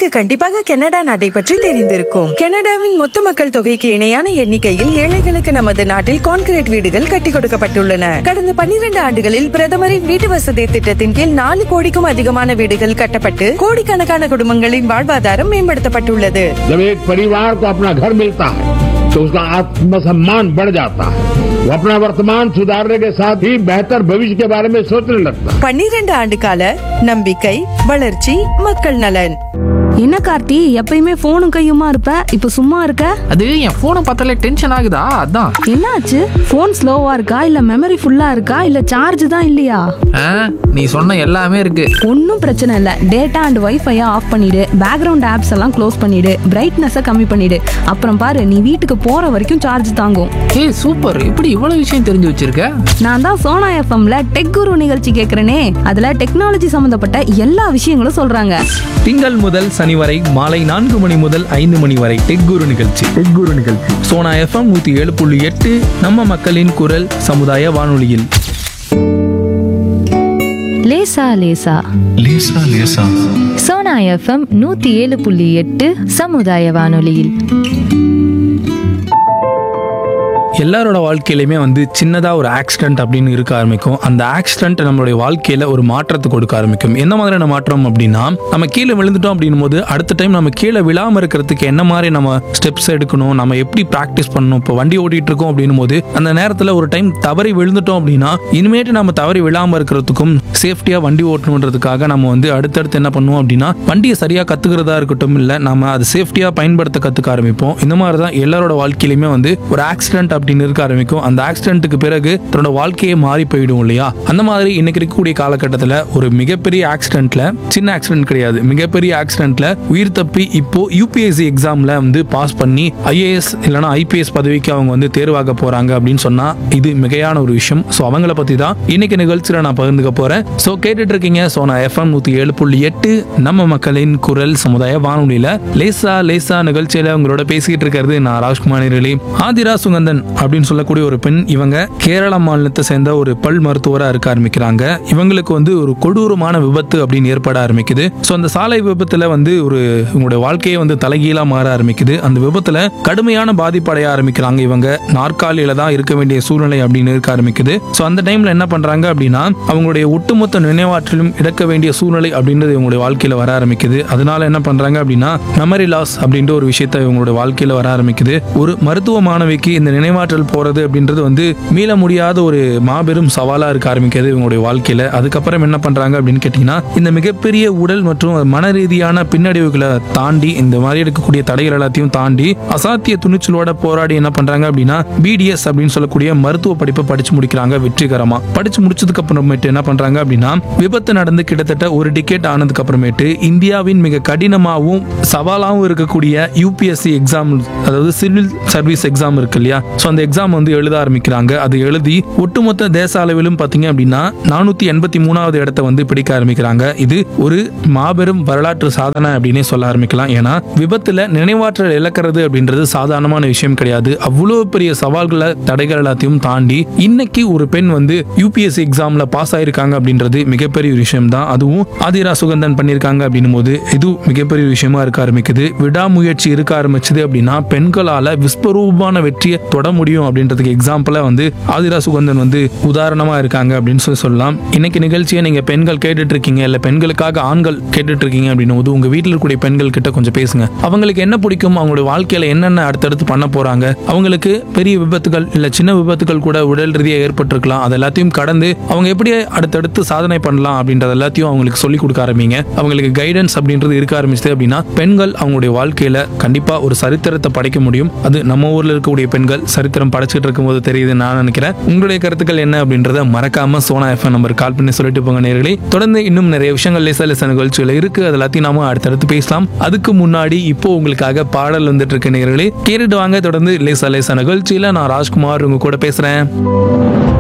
உங்களுக்கு கண்டிப்பாக கனடா நாட்டை பற்றி தெரிந்திருக்கும் கனடாவின் மொத்த மக்கள் தொகைக்கு இணையான எண்ணிக்கையில் ஏழைகளுக்கு நமது நாட்டில் கான்கிரீட் வீடுகள் கட்டி கொடுக்கப்பட்டுள்ளன கடந்த 12 ஆண்டுகளில் பிரதமரின் வீட்டு வசதி திட்டத்தின் கீழ் நாலு கோடிக்கும் அதிகமான வீடுகள் கட்டப்பட்டு கோடிக்கணக்கான குடும்பங்களின் வாழ்வாதாரம் மேம்படுத்தப்பட்டுள்ளது जब एक परिवार को अपना घर मिलता है तो उसका आत्मसम्मान बढ़ जाता है वो अपना वर्तमान सुधारने के साथ ही बेहतर भविष्य के बारे में सोचने लगता है 12 ஆண்டு கால நம்பிக்கை வளர்ச்சி மக்கள் நலன் என்ன கார்த்தி எப்பயுமே போனும் கையுமா இருப்ப இப்ப சும்மா இருக்க அது என் போனை பார்த்தாலே டென்ஷன் ஆகுதா அதான் என்னாச்சு போன் ஸ்லோவா இருக்கா இல்ல மெமரி ஃபுல்லா இருக்கா இல்ல சார்ஜ் தான் இல்லையா ஆ, நீ சொன்ன எல்லாமே இருக்கு ஒன்றும் பிரச்சனை இல்லை டேட்டா அண்ட் வைஃபையை ஆஃப் பண்ணிடு பேக்ரவுண்ட் ஆப்ஸ் எல்லாம் க்ளோஸ் பண்ணிடு பிரைட்னஸை கம்மி பண்ணிடு அப்புறம் பாரு நீ வீட்டுக்கு போற வரைக்கும் சார்ஜ் தாங்கும் ஏய் சூப்பர் இப்படி இவ்வளவு விஷயம் தெரிஞ்சு வச்சிருக்க நான் தான் சோனா எஃப்எம்ல டெக் குரு நிகழ்ச்சி கேட்கறேனே அதுல டெக்னாலஜி சம்பந்தப்பட்ட எல்லா விஷயங்களும் சொல்றாங்க திங்கள் முதல் சனி வரை மாலை நான்கு மணி முதல் ஐந்து மணி வரை டெக் குரு நிகழ்ச்சி டெக் குரு நிகழ்ச்சி சோனா எஃப்எம் நூத்தி ஏழு புள்ளி எட்டு நம்ம மக்களின் குரல் சமுதாய வானொலியில் லேசா லேசா லேசா லேசா சோனா எஃப்எம் நூத்தி ஏழு புள்ளி எட்டு சமுதாய வானொலியில் எல்லாரோட வாழ்க்கையிலுமே வந்து சின்னதா ஒரு ஆக்சிடென்ட் அப்படின்னு இருக்க ஆரம்பிக்கும் அந்த ஆக்சிடென்ட் நம்மளுடைய வாழ்க்கையில ஒரு மாற்றத்தை கொடுக்க ஆரம்பிக்கும் என்ன மாதிரியான மாற்றம் அப்படின்னா நம்ம கீழே விழுந்துட்டோம் அப்படின்னும் போது அடுத்த டைம் நம்ம கீழே விழாம இருக்கிறதுக்கு என்ன மாதிரி நம்ம ஸ்டெப்ஸ் எடுக்கணும் நம்ம எப்படி ப்ராக்டிஸ் பண்ணணும் இப்போ வண்டி ஓட்டிட்டு இருக்கோம் அப்படின்னும் போது அந்த நேரத்தில் ஒரு டைம் தவறி விழுந்துட்டோம் அப்படின்னா இனிமேட்டு நம்ம தவறி விழாம இருக்கிறதுக்கும் சேஃப்டியா வண்டி ஓட்டணுன்றதுக்காக நம்ம வந்து அடுத்தடுத்து என்ன பண்ணுவோம் அப்படின்னா வண்டியை சரியா கத்துக்கிறதா இருக்கட்டும் இல்ல நம்ம அது சேஃப்டியா பயன்படுத்த கத்துக்க ஆரம்பிப்போம் இந்த மாதிரி தான் எல்லாரோட வாழ்க்கையிலுமே வந்து ஒரு ஆக்சிடென்ட் அப்படின்னு இருக்க ஆரம்பிக்கும் அந்த ஆக்சிடென்ட்டுக்கு பிறகு தன்னோட வாழ்க்கையே மாறி போயிடும் இல்லையா அந்த மாதிரி இன்னைக்கு இருக்கக்கூடிய காலகட்டத்தில் ஒரு மிகப்பெரிய ஆக்சிடென்ட்ல சின்ன ஆக்சிடென்ட் கிடையாது மிகப்பெரிய ஆக்சிடென்ட்ல உயிர் தப்பி இப்போ யூபிஎஸ்சி எக்ஸாம்ல வந்து பாஸ் பண்ணி ஐஏஎஸ் இல்லைன்னா ஐபிஎஸ் பதவிக்கு அவங்க வந்து தேர்வாக போறாங்க அப்படின்னு சொன்னா இது மிகையான ஒரு விஷயம் ஸோ அவங்கள பத்தி தான் இன்னைக்கு நிகழ்ச்சியில நான் பகிர்ந்துக்க போறேன் ஸோ கேட்டுட்டு இருக்கீங்க ஸோ நான் எஃப்எம் நூத்தி ஏழு புள்ளி எட்டு நம்ம மக்களின் குரல் சமுதாய வானொலியில லேசா லேசா நிகழ்ச்சியில உங்களோட பேசிக்கிட்டு இருக்கிறது நான் ராஜ்குமார் நிரலி ஆதிரா சுகந்தன் அப்படின்னு சொல்லக்கூடிய ஒரு பெண் இவங்க கேரள மாநிலத்தை சேர்ந்த ஒரு பல் மருத்துவராக இருக்க ஆரம்பிக்கிறாங்க இவங்களுக்கு வந்து ஒரு கொடூரமான விபத்து அப்படின்னு ஏற்பட ஆரம்பிக்குது ஸோ அந்த சாலை விபத்துல வந்து ஒரு இவங்களுடைய வாழ்க்கையே வந்து தலைகீழா மாற ஆரம்பிக்குது அந்த விபத்துல கடுமையான பாதிப்படைய ஆரம்பிக்கிறாங்க இவங்க நாற்காலியில தான் இருக்க வேண்டிய சூழ்நிலை அப்படின்னு இருக்க ஆரம்பிக்குது ஸோ அந்த டைம்ல என்ன பண்றாங்க அப்படின்னா அவங்களுடைய ஒட்டுமொத்த நினைவாற்றலும் இழக்க வேண்டிய சூழ்நிலை அப்படின்றது இவங்களுடைய வாழ்க்கையில வர ஆரம்பிக்குது அதனால என்ன பண்றாங்க அப்படின்னா மெமரி லாஸ் அப்படின்ற ஒரு விஷயத்த இவங்களுடைய வாழ்க்கையில வர ஆரம்பிக்குது ஒரு மருத்துவ மாணவிக்கு இந்த நினைவாற்றல் போறது அப்படின்றது வந்து மீள முடியாத ஒரு மாபெரும் சவாலா இருக்க ஆரம்பிக்குது இவங்களுடைய வாழ்க்கையில அதுக்கப்புறம் என்ன பண்றாங்க அப்படின்னு கேட்டீங்கன்னா இந்த மிகப்பெரிய உடல் மற்றும் மன ரீதியான பின்னடைவுகளை தாண்டி இந்த மாதிரி இருக்கக்கூடிய தடைகள் எல்லாத்தையும் தாண்டி அசாத்திய துணிச்சலோட போராடி என்ன பண்றாங்க அப்படின்னா பிடிஎஸ் அப்படின்னு சொல்லக்கூடிய மருத்துவ படிப்பை படிச்சு முடிக்கிறாங்க வெற்றிகரமா படிச்சு முடிச்சதுக்கு அப்புறமேட்டு என்ன பண்றாங்க அப்படின்னா விபத்து நடந்து கிட்டத்தட்ட ஒரு டிக்கெட் ஆனதுக்கு அப்புறமேட்டு இந்தியாவின் மிக கடினமாகவும் சவாலாகவும் இருக்கக்கூடிய யூபிஎஸ்சி எக்ஸாம் அதாவது சிவில் சர்வீஸ் எக்ஸாம் இருக்கு இல்லையா ஸோ அந்த எக்ஸாம் வந்து எழுத ஆரம்பிக்கிறாங்க அது எழுதி ஒட்டுமொத்த தேச அளவிலும் பார்த்தீங்க அப்படின்னா நானூத்தி எண்பத்தி மூணாவது இடத்தை வந்து பிடிக்க ஆரம்பிக்கிறாங்க இது ஒரு மாபெரும் வரலாற்று சாதனை அப்படின்னே சொல்ல ஆரம்பிக்கலாம் ஏன்னா விபத்துல நினைவாற்றல் இழக்கிறது அப்படின்றது சாதாரணமான விஷயம் கிடையாது அவ்வளோ பெரிய சவால்களை தடைகள் எல்லாத்தையும் தாண்டி இன்னைக்கு ஒரு பெண் வந்து யூபிஎஸ்சி எக்ஸாம்ல பாஸ் ஆயிருக்காங்க அப்படின்றது மிகப்பெரிய ஒரு விஷயம் தான் அதுவும் ஆதிரா சுகந்தன் பண்ணியிருக்காங்க அப்படின்னும் போது இது மிகப்பெரிய ஒரு விஷயமா இருக்க ஆரம்பிக்குது விடாமுயற்சி இருக்க ஆரம்பிச்சது அப்படின்னா பெண்களால விஸ்வரூபமான வெற்றியை தொட முடியும் அப்படின்றதுக்கு எக்ஸாம்பிளா வந்து ஆதிரா சுகந்தன் வந்து உதாரணமா இருக்காங்க அப்படின்னு சொல்லி சொல்லலாம் இன்னைக்கு நிகழ்ச்சியை நீங்க பெண்கள் கேட்டுட்டு இருக்கீங்க இல்ல பெண்களுக்காக ஆண்கள் கேட்டுட்டு இருக்கீங்க அப்படின்னும் போது உங்க வீட்டில் இருக்கக்கூடிய பெண்கள் கிட்ட கொஞ்சம் பேசுங்க அவங்களுக்கு என்ன பிடிக்கும் அவங்களுடைய வாழ்க்கையில என்னென்ன அடுத்தடுத்து பண்ண போறாங்க அவங்களுக்கு பெரிய விபத்துகள் இல்ல சின்ன விபத்துகள் கூட உடல் ரீதியாக ஏற்பட்டிருக்கலாம் அது எல்லாத்தையும் கடந்து அவங்க எப்படி அடுத்தடுத்து சாதனை பண்ணலாம் அப்படின்றது எல்லாத்தையும் அவங்களுக்கு சொல்லி கொடுக்க ஆரம்பிங்க அவங்களுக்கு கைடன்ஸ் அப்படின்றது இருக்க ஆரம்பிச்சது அப்படின்னா பெண்கள் அவங்களுடைய வாழ்க்கையில கண்டிப்பா ஒரு சரித்திரத்தை படைக்க முடியும் அது நம்ம ஊர்ல இருக்கக்கூடிய பெண்கள் சரித்திரம் படைச்சிட்டு இருக்கும்போது தெரியுது நான் நினைக்கிறேன் உங்களுடைய கருத்துக்கள் என்ன அப்படின்றத மறக்காம சோனா எஃப்எம் நம்பர் கால் பண்ணி சொல்லிட்டு போங்க நேர்களே தொடர்ந்து இன்னும் நிறைய விஷயங்கள் லேசா லேசா நிகழ்ச்சிகள் இருக்கு அது எல்லாத்தையும் நாம அடுத்தடுத்து பேசலாம் அதுக்கு முன்னாடி இப்போ உங்களுக்காக பாடல் வந்துட்டு இருக்கு நேர்களே கேட்டுட்டு வாங்க தொடர்ந்து லேசா லேசா நிகழ்ச்சியில நான் ராஜ்குமார் உங்க கூட பேசுறேன்